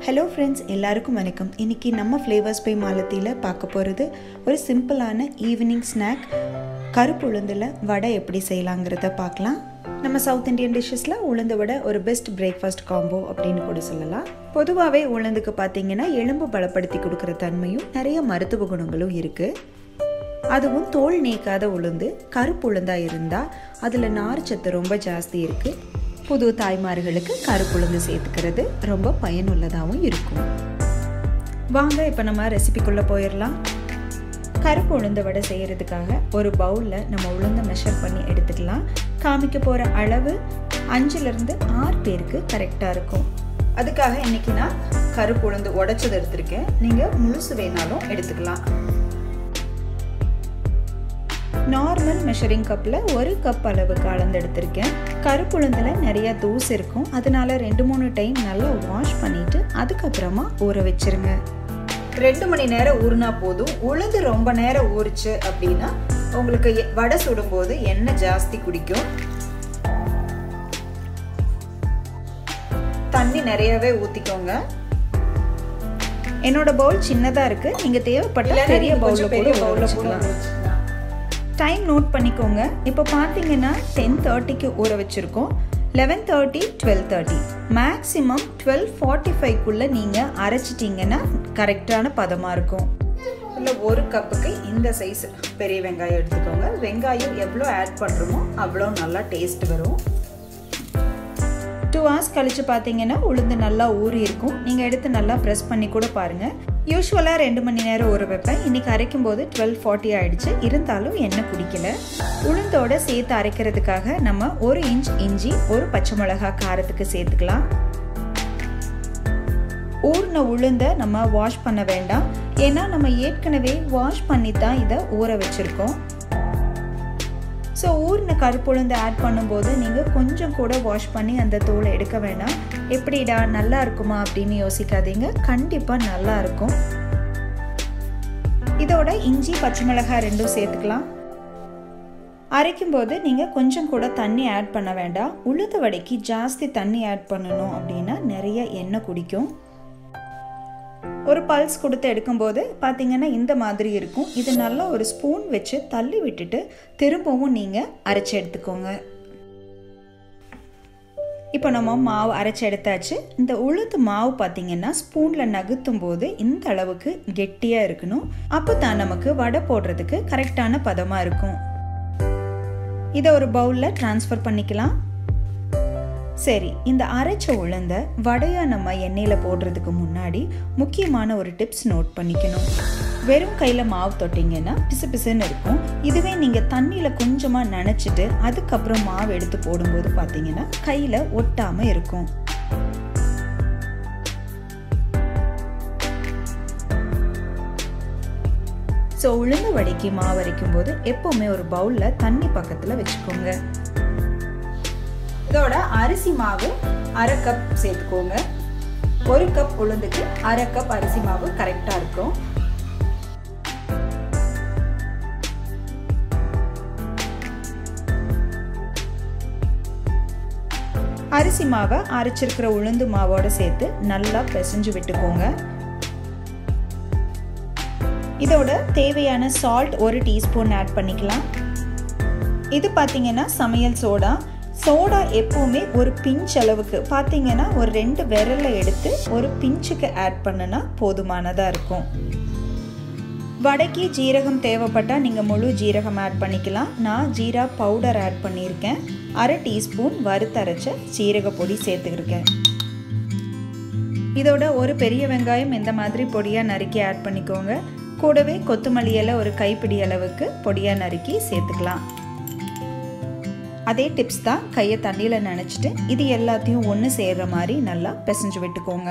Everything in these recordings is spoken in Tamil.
ஹலோ ஃப்ரெண்ட்ஸ் எல்லாருக்கும் வணக்கம் இன்றைக்கி நம்ம ஃப்ளேவர்ஸ் பை மாலத்தியில் பார்க்க போகிறது ஒரு சிம்பிளான ஈவினிங் ஸ்நாக் கருப்பு உளுந்தில் வடை எப்படி செய்யலாங்கிறத பார்க்கலாம் நம்ம சவுத் இந்தியன் டிஷ்ஷஸில் உளுந்து வடை ஒரு பெஸ்ட் பிரேக்ஃபாஸ்ட் காம்போ அப்படின்னு கூட சொல்லலாம் பொதுவாகவே உளுந்துக்கு பார்த்தீங்கன்னா எலும்பு பலப்படுத்தி கொடுக்குற தன்மையும் நிறைய மருத்துவ குணங்களும் இருக்குது அதுவும் தோல் நீக்காத உளுந்து கருப்பு உளுந்தாக இருந்தால் அதில் நார்ச்சத்து ரொம்ப ஜாஸ்தி இருக்குது புது தாய்மார்களுக்கு கருப்புளுந்து சேர்த்துக்கிறது ரொம்ப பயனுள்ளதாகவும் இருக்கும் வாங்க இப்போ நம்ம ரெசிபிக்குள்ளே போயிடலாம் கருப்பு உளுந்த வடை செய்கிறதுக்காக ஒரு பவுலில் நம்ம உளுந்த மெஷர் பண்ணி எடுத்துக்கலாம் காமிக்க போகிற அளவு அஞ்சுலேருந்து ஆறு பேருக்கு கரெக்டாக இருக்கும் அதுக்காக இன்றைக்கி நான் கருப்பு உளுந்து உடைச்சது எடுத்திருக்கேன் நீங்கள் முழுசு வேணாலும் எடுத்துக்கலாம் நார்மல் மெஷரிங் கப்பில் ஒரு கப் அளவுக்கு அளந்து எடுத்திருக்கேன் கருப்புளுந்தில் நிறைய தூசு இருக்கும் அதனால ரெண்டு மூணு டைம் நல்லா வாஷ் பண்ணிட்டு அதுக்கப்புறமா ஊற வச்சிருங்க ரெண்டு மணி நேரம் ஊறினா போதும் உளுந்து ரொம்ப நேரம் ஊறிச்சு அப்படின்னா உங்களுக்கு வடை சுடும்போது எண்ணெய் ஜாஸ்தி குடிக்கும் தண்ணி நிறையவே ஊற்றிக்கோங்க என்னோட பவுல் சின்னதாக இருக்கு நீங்க தேவைப்பட்ட பெரிய பவுலில் கூட பவுலில் போடலாம் டைம் நோட் பண்ணிக்கோங்க இப்போ பார்த்தீங்கன்னா டென் தேர்ட்டிக்கு ஊற வச்சுருக்கோம் eleven thirty twelve thirty maximum twelve forty ஃபைவ்க்குள்ளே நீங்கள் அரைச்சிட்டிங்கன்னா கரெக்டான பதமாக இருக்கும் இல்லை ஒரு கப்புக்கு இந்த சைஸ் பெரிய வெங்காயம் எடுத்துக்கோங்க வெங்காயம் எவ்வளோ ஆட் பண்ணுறோமோ அவ்வளோ நல்லா டேஸ்ட் வரும் டூ ஹவர்ஸ் கழித்து பார்த்தீங்கன்னா உளுந்து நல்லா ஊறி இருக்கும் நீங்கள் எடுத்து நல்லா ப்ரெஸ் பண்ணி கூட பாருங்கள் யூஸ்வலாக ரெண்டு மணி நேரம் ஊற வைப்பேன் இன்றைக்கி அரைக்கும் போது டுவெல் ஃபார்ட்டி ஆகிடுச்சு இருந்தாலும் எண்ணெய் குடிக்கல உளுந்தோட சேர்த்து அரைக்கிறதுக்காக நம்ம ஒரு இன்ச் இஞ்சி ஒரு பச்சை மிளகா காரத்துக்கு சேர்த்துக்கலாம் ஊறின உளுந்த நம்ம வாஷ் பண்ண வேண்டாம் ஏன்னா நம்ம ஏற்கனவே வாஷ் பண்ணி தான் இதை ஊற வச்சுருக்கோம் ஸோ ஊறின கருப்புளுந்து ஆட் பண்ணும்போது நீங்கள் கொஞ்சம் கூட வாஷ் பண்ணி அந்த தோலை எடுக்க வேண்டாம் எப்படிடா நல்லா இருக்குமா அப்படின்னு யோசிக்காதீங்க கண்டிப்பாக நல்லா இருக்கும் இதோட இஞ்சி பச்சை மிளகாய் ரெண்டும் சேர்த்துக்கலாம் அரைக்கும் போது நீங்கள் கொஞ்சம் கூட தண்ணி ஆட் பண்ண வேண்டாம் உளுந்து வடைக்கு ஜாஸ்தி தண்ணி ஆட் பண்ணணும் அப்படின்னா நிறைய எண்ணெய் குடிக்கும் ஒரு பல்ஸ் கொடுத்து எடுக்கும்போது பார்த்தீங்கன்னா இந்த மாதிரி இருக்கும் இது நல்லா ஒரு ஸ்பூன் வச்சு தள்ளி விட்டுட்டு திரும்பவும் நீங்கள் அரைச்சி எடுத்துக்கோங்க இப்போ நம்ம மாவு அரைச்சி எடுத்தாச்சு இந்த உளுந்து மாவு பார்த்தீங்கன்னா ஸ்பூனில் நகுத்தும் போது இந்த அளவுக்கு கெட்டியாக இருக்கணும் அப்போ தான் நமக்கு வடை போடுறதுக்கு கரெக்டான பதமாக இருக்கும் இதை ஒரு பவுலில் ட்ரான்ஸ்ஃபர் பண்ணிக்கலாம் சரி இந்த அரைச்ச உளுந்த வடையா நம்ம எண்ணெயில் போடுறதுக்கு முன்னாடி முக்கியமான ஒரு டிப்ஸ் நோட் பண்ணிக்கணும் வெறும் கையில் மாவு தொட்டிங்கன்னா பிசு பிசுன்னு இருக்கும் இதுவே நீங்கள் தண்ணியில் கொஞ்சமாக நனைச்சிட்டு அதுக்கப்புறம் மாவு எடுத்து போடும்போது பார்த்தீங்கன்னா கையில் ஒட்டாமல் இருக்கும் ஸோ உளுந்து வடைக்கு மாவு அரைக்கும் போது எப்போவுமே ஒரு பவுலில் தண்ணி பக்கத்தில் வச்சுக்கோங்க இதோட அரிசி மாவு அரை கப் சேர்த்துக்கோங்க ஒரு கப் உளுந்துக்கு அரை கப் அரிசி மாவு கரெக்டாக இருக்கும் அரிசி மாவை அரைச்சிருக்கிற உளுந்து மாவோட சேர்த்து நல்லா பிசைஞ்சு விட்டுக்கோங்க இதோட தேவையான சால்ட் ஒரு டீஸ்பூன் ஆட் பண்ணிக்கலாம் இது பார்த்தீங்கன்னா சமையல் சோடா சோடா எப்போவுமே ஒரு பிஞ்ச் அளவுக்கு பார்த்தீங்கன்னா ஒரு ரெண்டு விரலை எடுத்து ஒரு பிஞ்சுக்கு ஆட் பண்ணுனா போதுமானதாக இருக்கும் வடைக்கு ஜீரகம் தேவைப்பட்டால் நீங்கள் முழு ஜீரகம் ஆட் பண்ணிக்கலாம் நான் ஜீரா பவுடர் ஆட் பண்ணியிருக்கேன் அரை டீஸ்பூன் வறுத்தரைச்ச ஜீரக பொடி சேர்த்துக்கிருக்கேன் இதோட ஒரு பெரிய வெங்காயம் இந்த மாதிரி பொடியாக நறுக்கி ஆட் பண்ணிக்கோங்க கூடவே கொத்தமல்லி இலை ஒரு கைப்பிடி அளவுக்கு பொடியாக நறுக்கி சேர்த்துக்கலாம் அதே டிப்ஸ் தான் கையை தண்ணியில் நினச்சிட்டு இது எல்லாத்தையும் ஒன்று சேர்கிற மாதிரி நல்லா பிசைஞ்சு விட்டுக்கோங்க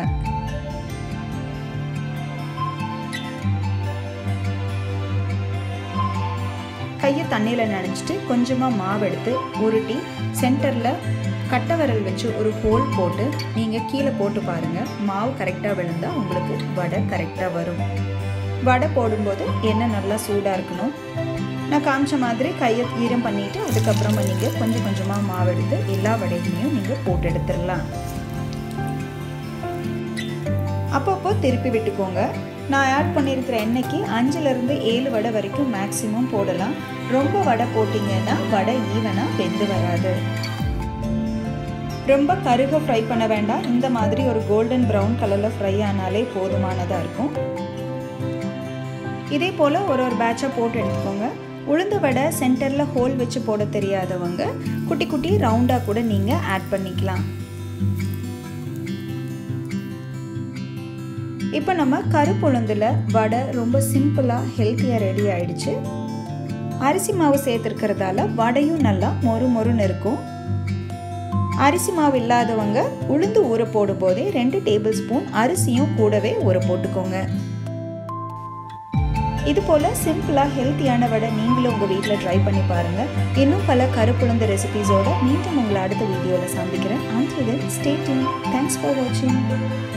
கையை தண்ணியில் நினச்சிட்டு கொஞ்சமாக மாவு எடுத்து உருட்டி சென்டரில் கட்டை விரல் வச்சு ஒரு ஹோல் போட்டு நீங்கள் கீழே போட்டு பாருங்கள் மாவு கரெக்டாக விழுந்தால் உங்களுக்கு வடை கரெக்டாக வரும் வடை போடும்போது எண்ணெய் நல்லா சூடாக இருக்கணும் நான் காமிச்ச மாதிரி கையை ஈரம் பண்ணிவிட்டு அதுக்கப்புறமா நீங்கள் கொஞ்சம் கொஞ்சமாக மாவு எடுத்து எல்லா வடைகளையும் நீங்கள் போட்டு எடுத்துடலாம் அப்பப்போ திருப்பி விட்டுக்கோங்க நான் ஆட் பண்ணியிருக்கிற எண்ணெய்க்கு அஞ்சுலேருந்து ஏழு வடை வரைக்கும் மேக்ஸிமம் போடலாம் ரொம்ப வடை போட்டிங்கன்னா வடை ஈவனாக வெந்து வராது ரொம்ப கருக ஃப்ரை பண்ண வேண்டாம் இந்த மாதிரி ஒரு கோல்டன் ப்ரௌன் கலரில் ஃப்ரை ஆனாலே போதுமானதாக இருக்கும் இதே போல் ஒரு ஒரு பேட்சை போட்டு எடுத்துக்கோங்க உளுந்து வடை சென்டரில் ஹோல் வச்சு போட தெரியாதவங்க குட்டி குட்டி ரவுண்டாக கூட நீங்கள் ஆட் பண்ணிக்கலாம் இப்போ நம்ம கருப்புளுந்தில் வடை ரொம்ப சிம்பிளாக ஹெல்த்தியாக ரெடி ஆயிடுச்சு அரிசி மாவு சேர்த்துருக்கிறதால வடையும் நல்லா மொறு மொறுன்னு இருக்கும் அரிசி மாவு இல்லாதவங்க உளுந்து ஊற போடும் போதே ரெண்டு டேபிள் ஸ்பூன் அரிசியும் கூடவே ஊற போட்டுக்கோங்க இது போல் சிம்பிளாக ஹெல்த்தியான வடை நீங்களும் உங்கள் வீட்டில் ட்ரை பண்ணி பாருங்கள் இன்னும் பல கருப்புளுந்த ரெசிபீஸோட மீண்டும் உங்களை அடுத்த வீடியோவில் சந்திக்கிறேன் and then stay tune thanks for வாட்சிங்